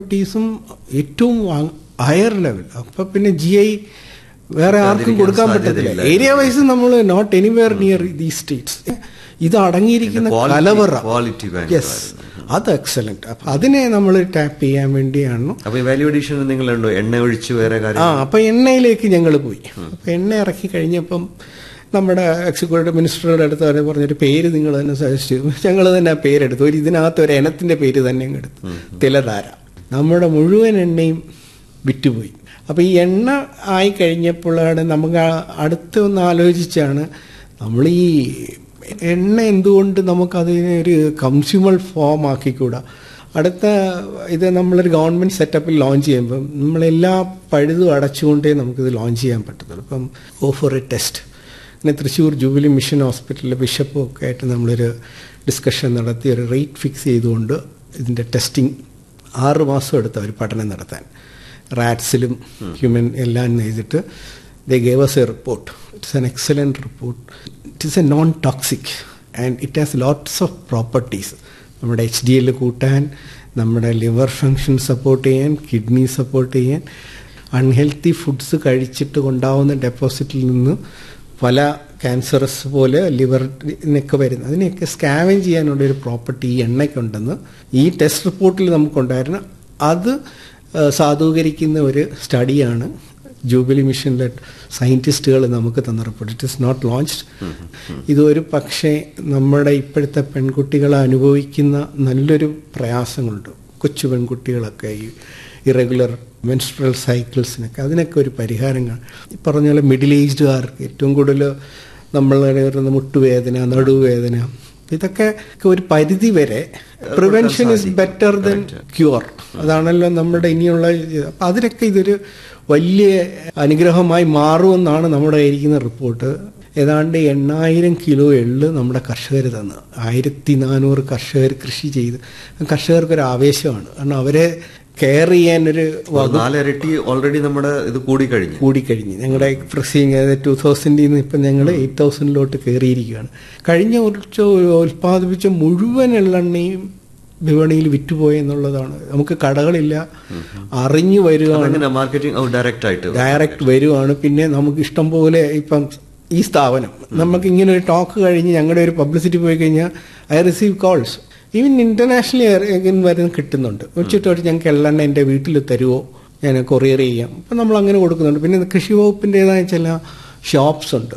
പ്രോപ്പർട്ടീസും ഏറ്റവും higher level അപ്പൊ പിന്നെ ജി ഐ വേറെ ആർക്കും കൊടുക്കാൻ പറ്റത്തില്ല ഏരിയ വൈസ് നമ്മൾ not anywhere near the states ഇത് അടങ്ങിയിരിക്കുന്ന quality- കലവറ quality ഭയങ്കര യെസ് അത് എക്സലന്റ് അപ്പൊ അതിനെ നമ്മൾ ടാപ്പ് ചെയ്യാൻ വേണ്ടിയാണ് അപ്പൊ ഈ വാല്യൂ അഡീഷൻ നിങ്ങളുണ്ടോ എണ്ണ ഒഴിച്ച് വേറെ ആ കാര്യം അപ്പൊ എണ്ണയിലേക്ക് ഞങ്ങൾ പോയി അപ്പൊ എണ്ണ ഇറക്കി കഴിഞ്ഞപ്പം നമ്മുടെ എക്സിക്യൂട്ടീവ് മിനിസ്റ്ററുടെ അടുത്ത് അവർ പറഞ്ഞൊരു പേര് നിങ്ങൾ തന്നെ സജസ്റ്റ് ചെയ്തു ഞങ്ങൾ തന്നെ ആ പേരെടുത്തു ഒരു ഇതിനകത്ത് ഒരു ഇനത്തിന്റെ പേര് തന്നെ അങ്ങ് എടുത്തു തിലധാര നമ്മുടെ മുഴുവൻ എണ്ണയും വിറ്റുപോയി അപ്പൊ ഈ എണ്ണ ആയി കഴിഞ്ഞപ്പോഴാണ് നമുക്ക് ആ- അടുത്ത് ഒന്ന് ആലോചിച്ചാണ് നമ്മൾ ഈ എണ്ണ എന്തുകൊണ്ട് നമുക്കതിനെ ഒരു കൺസ്യൂമർ ഫോം ആക്കിക്കൂടാ അടുത്ത ഇത് നമ്മളൊരു ഗവൺമെന്റ് സെറ്റപ്പിൽ ലോഞ്ച് ചെയ്യുമ്പം നമ്മളെല്ലാ പഴുതും അടച്ചുകൊണ്ടേ നമുക്കിത് ലോഞ്ച് ചെയ്യാൻ പറ്റത്തുള്ളൂ ഇപ്പം ഓ ഫോർ എ ടെസ്റ്റ് പിന്നെ തൃശ്ശൂർ ജൂബിലി മിഷൻ ഹോസ്പിറ്റലിലെ ബിഷപ്പും ഒക്കെ ആയിട്ട് നമ്മളൊരു ഡിസ്കഷൻ നടത്തി ഒരു റേറ്റ് ഫിക്സ് ചെയ്തുകൊണ്ട് ഇതിൻ്റെ ടെസ്റ്റിംഗ് ആറ് മാസം എടുത്ത് അവർ പഠനം നടത്താൻ റാറ്റ്സിലും ഹ്യൂമൻ എല്ലാം ചെയ്തിട്ട് they gave us a report it's an excellent report it is a non toxic and it has lots of properties നമ്മുടെ എച്ച് ഡി എൽ കൂട്ടാൻ നമ്മുടെ ലിവർ ഫങ്ഷൻ സപ്പോർട്ട് ചെയ്യാൻ കിഡ്നി സപ്പോർട്ട് ചെയ്യാൻ അൺഹെൽത്തി ഫുഡ്സ് കഴിച്ചിട്ട് ഉണ്ടാവുന്ന ഡെപ്പോസിറ്റിൽ നിന്ന് പല ക്യാൻസറസ് പോലെ ലിവറിനൊക്കെ വരുന്നത് അതിനെയൊക്കെ സ്കാവൻ ചെയ്യാനുള്ള ഒരു പ്രോപ്പർട്ടി ഈ എണ്ണയ്ക്കുണ്ടെന്ന് ഈ ടെസ്റ്റ് റിപ്പോർട്ടിൽ നമുക്കുണ്ടായിരുന്നു അത് ആ, സാധൂകരിക്കുന്ന ഒരു സ്റ്റഡിയാണ് ജൂബിലി മിഷനിലെ സയൻറ്റിസ്റ്റുകൾ നമുക്ക് തന്ന report it is not launched ഇതൊരു പക്ഷേ നമ്മുടെ ഇപ്പോഴത്തെ പെൺകുട്ടികൾ അനുഭവിക്കുന്ന നല്ലൊരു പ്രയാസങ്ങളുണ്ട് കൊച്ചു പെൺകുട്ടികളൊക്കെ ഈ ഇറഗുലർ മെൻസ്ട്രൽ സൈക്കിൾസിനൊക്കെ അതിനൊക്കെ ഒരു പരിഹാരം കാണും ഈ പറഞ്ഞ പോലെ മിഡിൽ ഏജ്ഡുകാർക്ക് ഏറ്റവും കൂടുതൽ നമ്മൾ വരുന്ന മുട്ടുവേദന നടുവേദന ഇതൊക്കെ ഒരു പരിധി വരെ prevention is better than cure അതാണല്ലോ നമ്മുടെ ഇനിയുള്ള ഇത്. അപ്പൊ അതിനൊക്കെ ഇതൊരു വലിയ അനുഗ്രഹമായി മാറുമെന്നാണ് നമ്മുടെ ഇരിക്കുന്ന റിപ്പോർട്ട് ഏതാണ്ട് എണ്ണായിരം കിലോ എള്ള് നമ്മുടെ കർഷകർ തന്നു ആയിരത്തി നാനൂറ് കർഷകർ കൃഷി ചെയ്ത് കർഷകർക്ക് ഒരു ആവേശമാണ് കാരണം അവരെ കെയർ ചെയ്യാൻ ഒരു നാലിരട്ടി ഓൾറെഡി നമ്മുടെ ഇത് കൂടിക്കഴിഞ്ഞു കൂടിക്കഴിഞ്ഞ് ഞങ്ങളുടെ പ്രസിങ് അതായത് ടൂ തൗസൻഡിൽ നിന്ന് ഇപ്പം ഞങ്ങൾ എയ്റ്റ് തൗസൻഡിലോട്ട് കയറിയിരിക്കുകയാണ് കഴിഞ്ഞ വർഷം ഉൽപ്പാദിപ്പിച്ച മുഴുവൻ എള്ളെണ്ണയും വിപണിയിൽ വിറ്റുപോയി എന്നുള്ളതാണ് നമുക്ക് കടകളില്ല അറിഞ്ഞു വരികയാണ് അങ്ങനെ മാർക്കറ്റിംഗ് ഡയറക്റ്റ് ആയിട്ട് ഡയറക്റ്റ് വരുവാണ് പിന്നെ നമുക്ക് ഇഷ്ടം പോലെ ഇപ്പം ഈ സ്ഥാപനം നമുക്ക് ഇങ്ങനെ ഒരു ടോക്ക് കഴിഞ്ഞ് ഞങ്ങളുടെ ഒരു പബ്ലിസിറ്റി പോയി കഴിഞ്ഞാൽ I receive calls even internationally വരുന്ന കിട്ടുന്നുണ്ട് ഉച്ചിട്ടോട്ട് ഞങ്ങൾക്ക് എള്ളെണ്ണ എൻ്റെ വീട്ടിൽ തരുമോ ഞാൻ കൊറിയർ ചെയ്യാം അപ്പം നമ്മൾ അങ്ങനെ കൊടുക്കുന്നുണ്ട് പിന്നെ കൃഷി വകുപ്പിൻ്റെതായ ചില ഷോപ്സ് ഉണ്ട്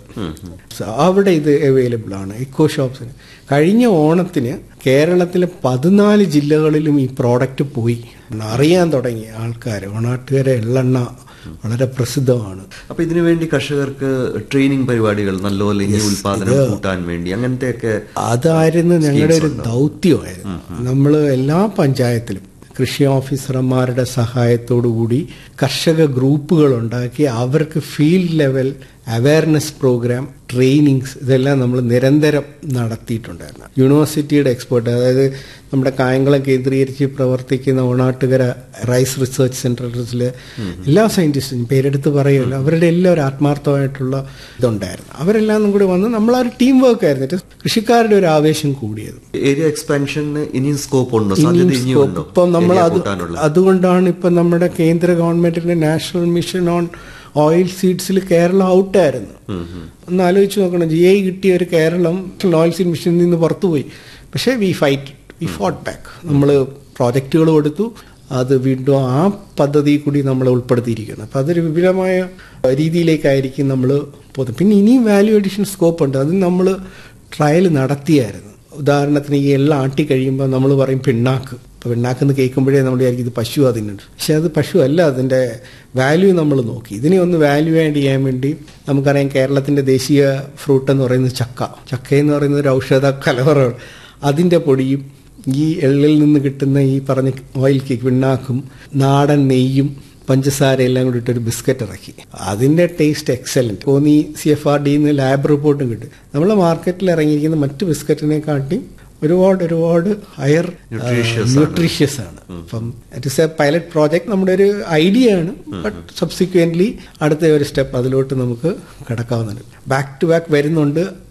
അവിടെ ഇത് അവൈലബിൾ ആണ് ഇക്കോ ഷോപ്സിന് കഴിഞ്ഞ ഓണത്തിന് കേരളത്തിലെ പതിനാല് ജില്ലകളിലും ഈ പ്രോഡക്റ്റ് പോയി അറിയാൻ തുടങ്ങി ആൾക്കാർ ഓണാട്ടുകാരെ എള്ളെണ്ണ വളരെ പ്രസിദ്ധമാണ് അപ്പൊ ഇതിനു വേണ്ടി കർഷകർക്ക് ട്രെയിനിങ് പരിപാടികൾ നല്ലപോലെ ഈ ഉൽപാദനം കൂട്ടാൻ വേണ്ടി അങ്ങനത്തെയൊക്കെ അതായിരുന്നു ഞങ്ങളുടെ ഒരു ദൗത്യമായിരുന്നു നമ്മൾ എല്ലാ പഞ്ചായത്തിലും കൃഷി ഓഫീസർമാരുടെ സഹായത്തോടു കൂടി കർഷക ഗ്രൂപ്പുകൾ ഉണ്ടാക്കി അവർക്ക് field level awareness programme trainings ഇതെല്ലാം നമ്മൾ നിരന്തരം നടത്തിയിട്ടുണ്ടായിരുന്നു യൂണിവേഴ്സിറ്റിയുടെ എക്സ്പേർട്ട് അതായത് നമ്മുടെ കായംകുളം കേന്ദ്രീകരിച്ച് പ്രവർത്തിക്കുന്ന ഓണാട്ടുകര റൈസ് റിസർച്ച് സെന്ററിലെ എല്ലാ സയന്റിസ്റ്റും പേരെടുത്ത് പറയുമല്ലോ അവരുടെ എല്ലാം ഒരു ആത്മാർത്ഥമായിട്ടുള്ള ഇതുണ്ടായിരുന്നു അവരെല്ലാം കൂടി വന്ന് നമ്മൾ ആ ഒരു ടീം വർക്ക് ആയിരുന്നു കൃഷിക്കാരുടെ ഒരു ആവേശം കൂടിയത് ഏരിയ എക്സ്പാൻഷന് ഇനിയും സ്കോപ്പ് ഉണ്ടോ സാധ്യത ഇനിയും ഇനിയും scope. ഉണ്ടോ ഇപ്പം നമ്മൾ area അത് കൂട്ടാനുള്ള അതുകൊണ്ടാണ് ഇപ്പം നമ്മുടെ കേന്ദ്ര ഗവൺമെന്റിന്റെ നാഷണൽ മിഷൻ ഓൺ ഓയിൽ സീഡ്സിൽ കേരളം ഔട്ടായിരുന്നു ഒന്ന് ആലോചിച്ച് നോക്കണം ജി ഐ കിട്ടിയ ഒരു കേരളം ഓയിൽ സീഡ് മിഷനിൽ നിന്ന് പുറത്തുപോയി പക്ഷേ we fight we fought back നമ്മൾ പ്രോജക്റ്റുകൾ കൊടുത്തു അത് വീണ്ടും ആ പദ്ധതി കൂടി നമ്മൾ ഉൾപ്പെടുത്തിയിരിക്കുന്നു അപ്പം അതൊരു വിപുലമായ രീതിയിലേക്കായിരിക്കും നമ്മൾ പോകുന്നത് പിന്നെ ഇനിയും വാല്യൂ അഡീഷൻ സ്കോപ്പ് ഉണ്ട് അത് നമ്മൾ ട്രയൽ നടത്തിയായിരുന്നു ഉദാഹരണത്തിന് ഈ എല്ലാം ആട്ടി കഴിയുമ്പോൾ നമ്മൾ പറയും പിണ്ണാക്ക് അപ്പോൾ പിണ്ണാക്കെന്ന് കേൾക്കുമ്പോഴേ നമ്മൾ വിചാരിക്കും ഇത് പശു അതിനുണ്ട് പക്ഷെ അത് പശു അല്ല അതിൻ്റെ വാല്യൂ നമ്മൾ നോക്കി ഇതിനെ ഒന്ന് വാല്യൂ ആഡ് ചെയ്യാൻ വേണ്ടി നമുക്കറിയാം കേരളത്തിൻ്റെ ദേശീയ ഫ്രൂട്ട് എന്ന് പറയുന്നത് ചക്ക ചക്ക എന്ന് പറയുന്നത് ഒരു ഔഷധ കലവറയാണ് അതിൻ്റെ പൊടിയും ഈ എള്ളിൽ നിന്ന് കിട്ടുന്ന ഈ പറഞ്ഞ ഓയിൽ കേക്ക് പിണ്ണാക്കും നാടൻ നെയ്യും പഞ്ചസാര എല്ലാം കൂടി ഇട്ടൊരു ബിസ്ക്കറ്റ് ഇറക്കി അതിന്റെ ടേസ്റ്റ് എക്സലന്റ് തോന്നി സി എഫ് ആർ ഡിന്ന് ലാബ് റിപ്പോർട്ടും കിട്ടും നമ്മൾ മാർക്കറ്റിൽ ഇറങ്ങിയിരിക്കുന്ന മറ്റ് ബിസ്ക്കറ്റിനെ കാട്ടി ഒരുപാട് ഒരുപാട് ഹയർ ന്യൂട്രീഷ്യസ് ആണ് അപ്പം it is a pilot project നമ്മുടെ ഒരു ഐഡിയ ആണ് ബട്ട് സബ്സിക്വന്റ്ലി അടുത്ത ഒരു സ്റ്റെപ്പ് അതിലോട്ട് നമുക്ക് കിടക്കാവുന്നുണ്ട് ബാക്ക് ടു ബാക്ക് വരുന്നുണ്ട്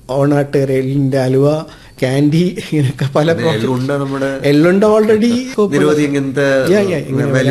ഓണാട്ടുകര എള്ളിന്റെ അലുവ ക്യാൻഡി ഇങ്ങനെയൊക്കെ പല എള്ളുണ്ട നമ്മുടെ എള്ളുണ്ട ഓൾറെഡി നിരവധി ഇങ്ങനത്തെ Yeah, yeah, ഇങ്ങനെ